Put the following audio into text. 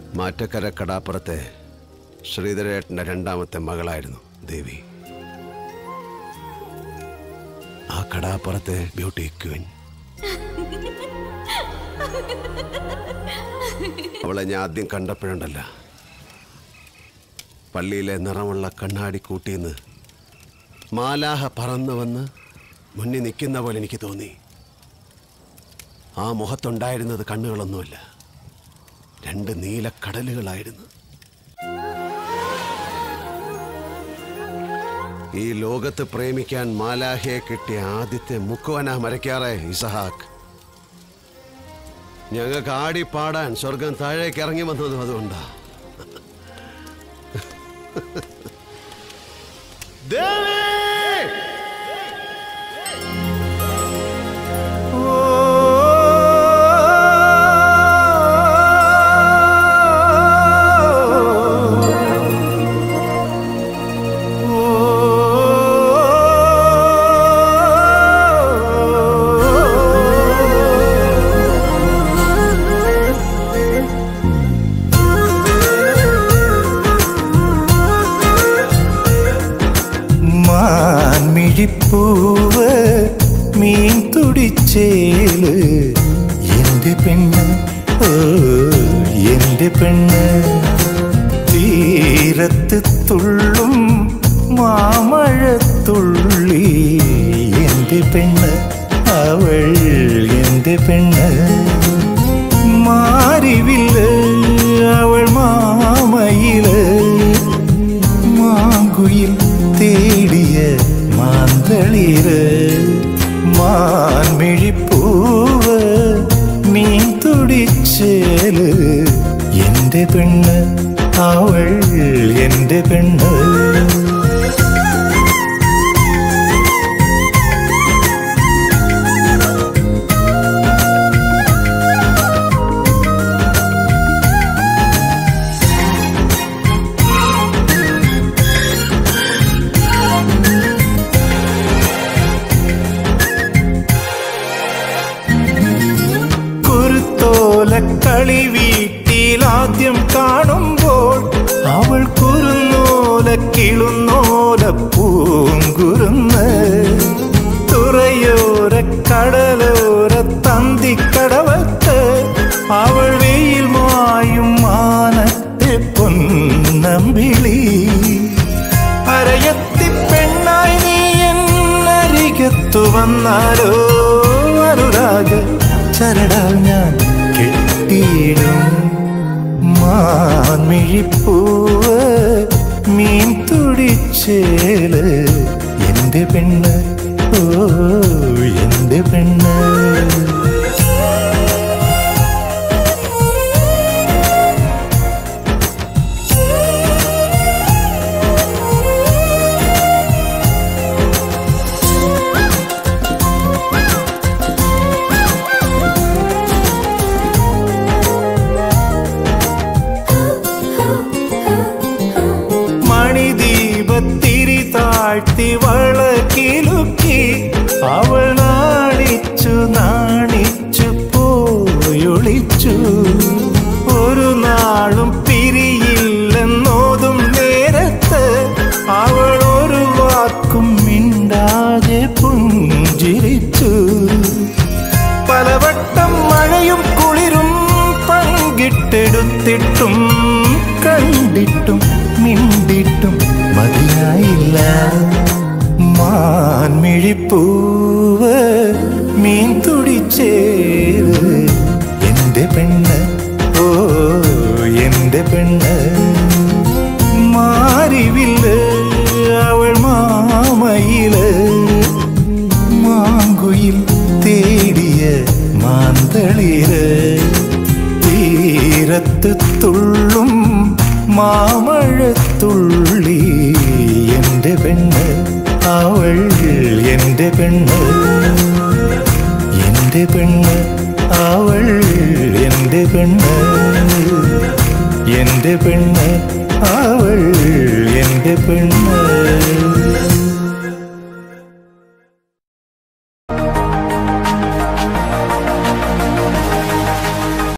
മാറ്റക്കര കടാപ്പുറത്തെ ശ്രീധരേട്ടന്റെ രണ്ടാമത്തെ മകളായിരുന്നു ദേവി ആ കടാപ്പുറത്തെ beauty Queen അവളെ ഞാൻ ആദ്യം കണ്ടപ്പോഴുണ്ടല്ല പള്ളിയിലെ നിറമുള്ള കണ്ണാടി കൂട്ടിന്ന് മാലാഹ പറന്നു വന്ന് മുന്നിൽ നിൽക്കുന്ന പോലെ എനിക്ക് തോന്നി ആ മുഖത്തുണ്ടായിരുന്നത് കണ്ണുകളൊന്നുമല്ല രണ്ട് നീലക്കടലുകളായിരുന്നു ഈ ലോകത്ത് പ്രേമിക്കാൻ മാലാഹയെ കിട്ടിയ ആദ്യത്തെ മുക്കുവന മരയ്ക്കാറെ ഇസഹാക്ക് ഞങ്ങൾക്ക് ആടി പാടാൻ സ്വർഗം താഴേക്ക് ഇറങ്ങി വന്നതും അതുകൊണ്ടാ ദേവി മാൻമിഴിപ്പൂവ് മീൻ തുടിച്ചേല് എന്റെ പെണ്ണ് ഓ എന്റെ പെണ്ണ് തീരത്ത് തുള്ളും മാമഴത്തുള്ളി എന്റെ പെണ്ണ് അവൾ എന്റെ പെണ്ണ് മാറിവില്ല് അവൾ മാമയില് മാങ്കുയിൽ തേടിയ മാന്തളിര് മാൻമിഴിപ്പൂവ് മീൻ തുടിച്ചേല് എന്റെ പെണ്ണ് അവൾ എന്റെ പെണ്ണ് കുരുത്തോലക്കളി വീട്ടിൽ ആദ്യം കാണുമ്പോൾ അവൾ കുറുന്നോല കിളുന്നോല പൂങ്കുരുന്ന് തുറയോര കടലോര തന്തിക്കടവത്ത് അവൾ വെയിൽ മായും മാനത്തെ പൊന്നമ്പിളി അരയത്തി പെണ്ണായി നീ എന്നരികത്തു വന്നാലോ അനുരാഗ ചരടാൽ ഞാൻ കെട്ടിയിടും മാൻമിഴിപ്പൂവ് മീൻ തുടിച്ചേല് എന്റെ പെണ്ണ് ഓ എന്റെ പെണ്ണ് മണിദീപത്തിരി താഴ്ത്തി വളക്കിലുക്കി അവൾ നാണിച്ചു നാണിച്ചു പോയൊളിച്ചു ഒരു നാളും പിരിയില്ലെന്നോതും നേരത്ത് അവൾ ഒരു വാക്കും മിണ്ടാതെ പുഞ്ചിരിച്ചു പലവട്ടം മഴയും കുളിരും പങ്കിട്ടെടുത്തിട്ടും കണ്ടിട്ടും മിണ്ടിട്ടും മതിയായില്ല മാൻമിഴിപ്പൂവ് മീൻ തുടിച്ചേര് എന്റെ പെണ്ണ് ഓ എന്റെ പെണ്ണ് മാറിവില്ല് അവൾ മാമയില് മാങ്കുയിൽ തേടിയ മാന്തളിര് തീരത്ത് തുള്ളും മാമഴത്തുള്ളി എന്റെ പെണ്ണ് അവൾ എന്റെ പെണ്ണ് എന്റെ പെണ്ണ് അവൾ എന്റെ പെണ്ണ് എന്റെ പെണ്ണ് അവൾ എന്റെ പെണ്ണ്